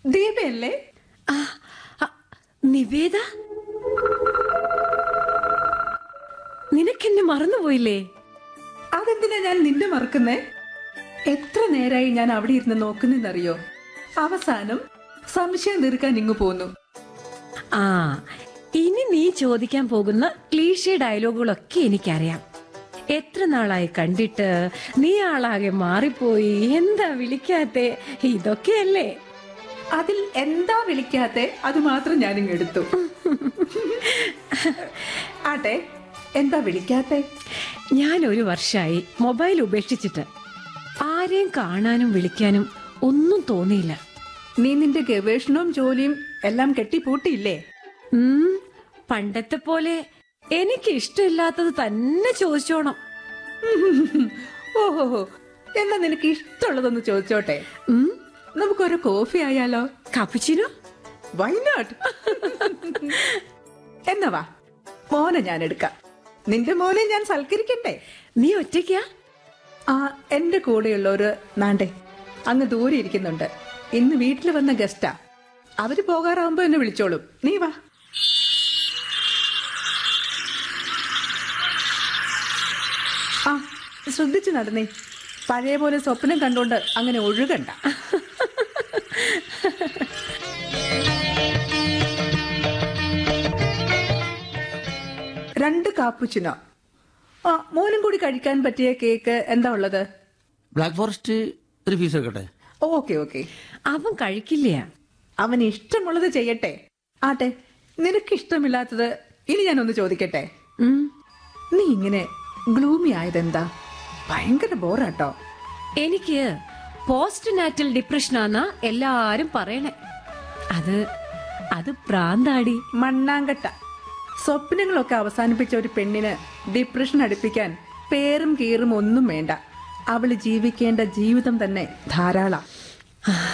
ദീപയല്ലേ ആ, ആ, നിവേദ നിനക്കെന്നെ മറന്നുപോയില്ലേ അതെന്തിനാ ഞാൻ നിന്നെ മറക്കുന്നേ എത്ര നേരായി ഞാൻ അവിടെ ഇരുന്ന് നോക്കുന്നെന്നറിയോ അവസാനം സംശയം തീർക്കാൻ ഇങ്ങു പോന്നു ആ ഇനി നീ ചോദിക്കാൻ പോകുന്ന ക്ലീഷേ ഡയലോഗുകളൊക്കെ എനിക്കറിയാം എത്ര നാളായി കണ്ടിട്ട് നീ ആളാകെ മാറിപ്പോയി എന്താ വിളിക്കാത്തെ ഇതൊക്കെയല്ലേ അതിൽ എന്താ വിളിക്കാത്തെ അത് മാത്രം ഞാനിങ് എടുത്തു ആട്ടെ എന്താ വിളിക്കാത്തെ ഞാൻ ഒരു വർഷമായി മൊബൈൽ ഉപേക്ഷിച്ചിട്ട് ആരെയും കാണാനും വിളിക്കാനും ഒന്നും തോന്നിയില്ല നീ നിന്റെ ഗവേഷണവും ജോലിയും എല്ലാം കെട്ടിപ്പൂട്ടിയില്ലേ ഉം, പണ്ടത്തെ പോലെ എനിക്ക് ഇഷ്ടമില്ലാത്തത് തന്നെ ചോദിച്ചോണം ഓഹോ എന്നാ നിനക്ക് ഇഷ്ടമുള്ളതൊന്ന് ചോദിച്ചോട്ടെ ഉം, നമുക്കൊരു കോഫി ആയാലോ കപ്പുച്ചിനോ വൈ നോട്ട് എന്നാ വാ മോനെ ഞാൻ എടുക്കാം നിന്റെ മോനെ ഞാൻ സൽക്കരിക്കട്ടെ നീ ഒറ്റയ്ക്കാ ആ എന്റെ കൂടെയുള്ളവര് നാണ്ടേ അങ്ങ് ദൂരെ ഇരിക്കുന്നുണ്ട് ഇന്ന് വീട്ടിൽ വന്ന ഗസ്റ്റാ അവര് പോകാറാവുമ്പോ എന്നെ വിളിച്ചോളും നീ വാ ആ ശ്രദ്ധിച്ചു നടന്നേ പഴയ പോലെ സ്വപ്നം കണ്ടോണ്ട് അങ്ങനെ ഒഴുകണ്ട രണ്ട് കാപ്പുച്ചിനോ ആ മോനും കൂടി കഴിക്കാൻ പറ്റിയ കേക്ക് എന്താ ഉള്ളത് ബ്ലാക്ക് ഫോറസ്റ്റ് ഒരു പീസ് വെക്കട്ടെ ഓക്കെ ഓക്കെ അവൻ കഴിക്കില്ല അവന് ഇഷ്ടമുള്ളത് ചെയ്യട്ടെ ആട്ടെ നിനക്ക് ഇഷ്ടമില്ലാത്തത് ഇനി ഞാനൊന്ന് ചോദിക്കട്ടെ ഉം, നീ ഇങ്ങനെ ഗ്ലൂമി ആയതെന്താ ഭയങ്കര ബോറാട്ടോ എനിക്ക് പോസ്റ്റ് നാറ്റൽ ഡിപ്രഷനാന്നാ എല്ലാരും പറയണേ അത് അത് പ്രാന്താടി മണ്ണാങ്കട്ട സ്വപ്നങ്ങളൊക്കെ അവസാനിപ്പിച്ച ഒരു പെണ്ണിന് ഡിപ്രഷൻ അടുപ്പിക്കാൻ പേരും കീറും ഒന്നും വേണ്ട അവള് ജീവിക്കേണ്ട ജീവിതം തന്നെ ധാരാളം